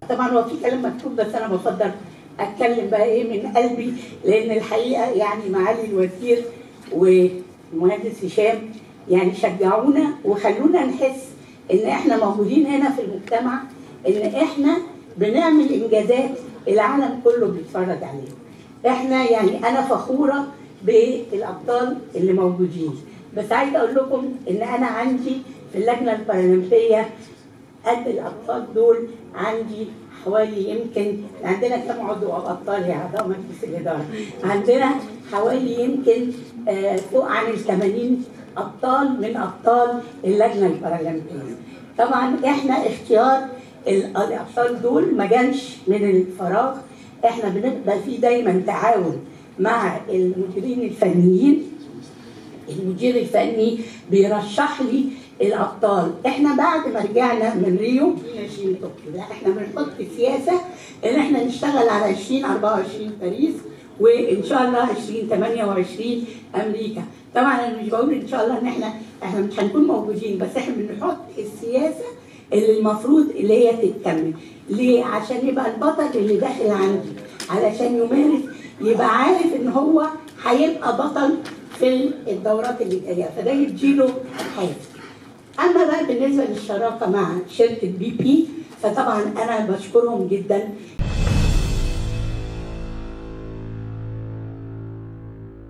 طبعا هو في كلام مكتوب بس انا بفضل اتكلم بقى ايه من قلبي لان الحقيقه يعني معالي الوزير والمهندس هشام يعني شجعونا وخلونا نحس ان احنا موجودين هنا في المجتمع ان احنا بنعمل انجازات العالم كله بيتفرج عليها احنا يعني انا فخوره بالابطال اللي موجودين بس عايزه اقول لكم ان انا عندي في اللجنه البارالمبيه قد الابطال دول عندي حوالي يمكن عندنا كم عضو ابطال يا اعضاء مجلس الاداره عندنا حوالي يمكن آه، فوق عن ال 80 ابطال من ابطال اللجنه البارالمبيه طبعا احنا اختيار ال- الابطال دول ما جانش من الفراغ احنا بنبقى في دايما تعاون مع المديرين الفنيين المدير الفني بيرشح لي الابطال احنا بعد ما رجعنا من ريو ناشئين طوكيو لا احنا بنحط سياسه ان احنا نشتغل على 2024 باريس وان شاء الله 2028 امريكا طبعا انا مش بقول ان شاء الله ان احنا احنا مش هنكون موجودين بس احنا بنحط السياسه اللي المفروض اللي هي تتكمل ليه عشان يبقى البطل اللي داخل عندي علشان يمارس يبقى عارف ان هو هيبقى بطل في الدورات اللي جايه فده يديله حافز اما بقى بالنسبه للشراكه مع شركه بي بي فطبعا انا بشكرهم جدا